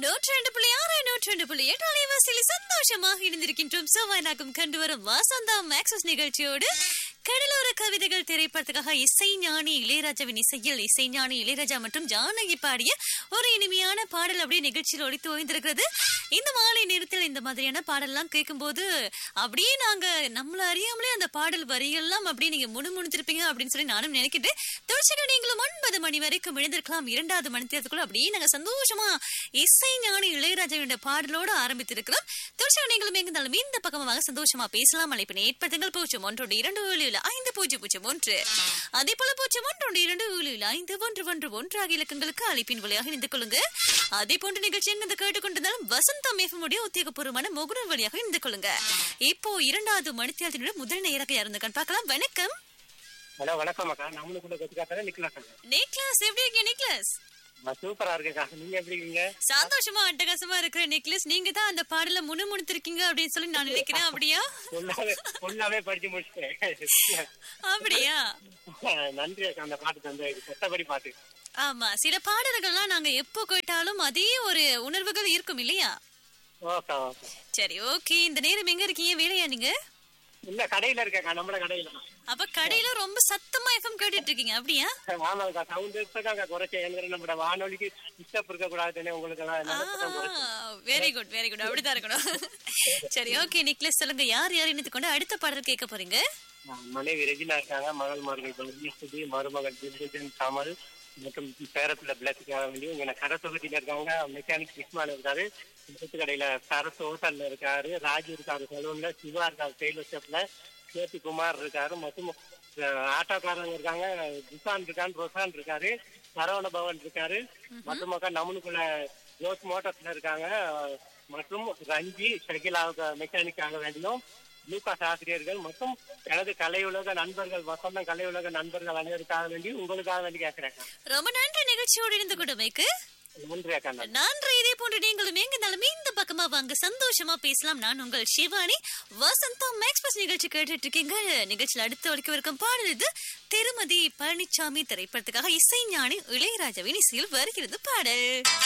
நூற்றி ரெண்டு புள்ளி ஆறு நூற்றி ரெண்டு புள்ளி எட்டு அலைவாசியில் சந்தோஷமாக இணைந்திருக்கின்றோம் செவ்வாய்நாக்கம் கண்டு வரும் வாசந்தா மேக்சஸ் நிகழ்ச்சியோடு கடலோர கவிதைகள் திரைப்படத்துக்காக இசை ஞானி இளையராஜாவின் இசையில் இசை ஞானி இளையராஜா மற்றும் ஜானகி பாடிய ஒரு இனிமையான பாடல் அப்படியே நிகழ்ச்சியில் ஒழித்து ஓய்ந்திருக்கிறது இந்த மாலை நேரத்தில் இந்த மாதிரியான பாடல்லாம் கேட்கும்போது அப்படியே நாங்க நம்மள அறியாமலே அந்த பாடல் வரியெல்லாம் அப்படியே நீங்க முணுமுணுத்திருப்பீங்க அப்படின்னு சொல்லி நானும் நினைக்கிட்டு தொடர்ச்சியாக நீங்களும் ஒன்பது மணி வரைக்கும் எழுந்திருக்கலாம் இரண்டாவது மணி தேர்தலுக்குள்ள அப்படியே நாங்க சந்தோஷமா இசை ஞானி இளையராஜாவுடைய பாடலோடு ஆரம்பித்திருக்கிறோம் தொடர்ச்சியாக நீங்களும் எங்கிருந்தாலும் இந்த பக்கமாக சந்தோஷமா பேசலாம் அழைப்பினை ஏற்படுத்துங்கள் பூஜ்ஜியம் ஒன்றோடு இரண்டு ஏழு ஐந்து பூஜ்ஜியம் பூஜ்ஜியம் ஒன்று அதே போல பூஜ்ஜியம் ஒன்றோடு இரண்டு ஏழு ஐந்து ஒன்று ஒன்று ஒன்று ஆகிய இலக்கங்களுக்கு அழைப்பின் வழியாக இணைந்து கொள்ளுங்க அதே போன்ற நிகழ்ச்சி எங்க கேட்டுக்கொண்டிருந்தாலும் வசந்தம் எஃப்எம்முடைய உத்தியோகபூர்வமான முகுடன் வழியாக இணைந்து கொள்ளுங்க இப்போ இரண்டாவது மணித்தியாலத்தினுடைய முதல் நேராக யாருந்துக்கான்னு பார்க்கலாம் வணக்கம் ஹலோ வணக்கம் அக்கா நம்மளுக்குள்ள கொத்துக்காத்தால நிக்கலாம் நிக்லாஸ் எப்படி இருக்கீங்க நிக்லாஸ் சூப்பரா இருக்கேக்கா நீங்க எப்படி இருக்கீங்க சந்தோஷமா அட்டகாசமா இருக்கிற நிக்லஸ் நீங்க தான் அந்த பாடல முணுமுணுத்திருக்கீங்க அப்படின்னு சொல்லி நான் நினைக்கிறேன் அப்படியா ஃபுல்லாவே ஃபுல்லாவே படிச்சு முடிச்சிட்டேன் அப்படியா நன்றி அக்கா அந்த பாட்டு தந்த கொத்தபடி பாட்டு ஆமா சில பாடல்கள்லாம் நாங்க எப்போ கேட்டாலும் அதே ஒரு உணர்வுகள் இருக்கும் இல்லையா ஓகே ஓகே சரி ஓகே இந்த நேரம் எங்க இருக்கீங்க வேலையா நீங்க இல்ல கடையில இருக்கேக்கா நம்மள கடையில அப்ப கடையில ரொம்ப சத்தமா எஃப்எம் கேட்டுட்டு இருக்கீங்க அப்படியா ஆமாக்கா சவுண்ட் இருக்காங்க குறைச்ச ஏங்கிற நம்ம வானொலிக்கு டிஸ்டர்ப் இருக்க கூடாதுன்னு உங்களுக்கு எல்லாம் நல்லதுதான் குறைச்சேன். வெரி குட் வெரி குட் அப்படிதான் இருக்கணும் சரி ஓகே நிக்லஸ் சொல்லுங்க யார் யார் இணைத்து கொண்டு அடுத்த பாடல் கேட்க போறீங்க மனைவி ரெஜினா இருக்காங்க மகள் மகள் சுதி மருமகள் தில்ஜன் கமல் மற்றும் பேரத்துல பிளத்துக்காக வேண்டி இங்க கடை தொகுதியில இருக்காங்க மெக்கானிக் கிருஷ்ணால இருக்காரு இந்த கடையில சரஸ் ஹோட்டல்ல இருக்காரு ராஜு இருக்காரு சலூன்ல சிவா இருக்காரு டெய்லர் ஷாப்ல கேபி குமார் இருக்காரு மற்றும் அஹ், ஆட்டோக்காரங்க இருக்காங்க துசான் இருக்கான் ரொசான் இருக்காரு சரவண பவன் இருக்காரு மற்றும் அக்கா நம்மளுக்குள்ள ஜோஸ் மோட்டர்ஸ்ல இருக்காங்க மற்றும் ரஞ்சி ஷகிலாவுக்கு மெக்கானிக்காக வேண்டியும் லூகாஸ் ஆசிரியர்கள் மற்றும் எனது கலையுலக நண்பர்கள் வசந்தம் கலையுலக நண்பர்கள் அனைவருக்காக வேண்டி உங்களுக்காக வேண்டி கேட்கிறேன் ரொம்ப நன்றி நிகழ்ச்சியோடு இணைந்து கொண்டமைக்கு நன்றி அக்கா நன்றி. நன்றி இதே போன்று நீங்களும் எங்கிருந்தாலும் இந்த பக்கமா வாங்க சந்தோஷமா பேசலாம் நான் உங்கள் சிவானி வசந்தம் எக்ஸ்பிரஸ் நிகழ்ச்சி கேட்டுட்டு இருக்கீங்க நிகழ்ச்சியில் அடுத்து வரைக்கும் இருக்கும் பாடல் இது திருமதி பழனிசாமி திரைப்படத்துக்காக இசைஞானி இளையராஜாவின் இசையில் வருகிறது பாடல்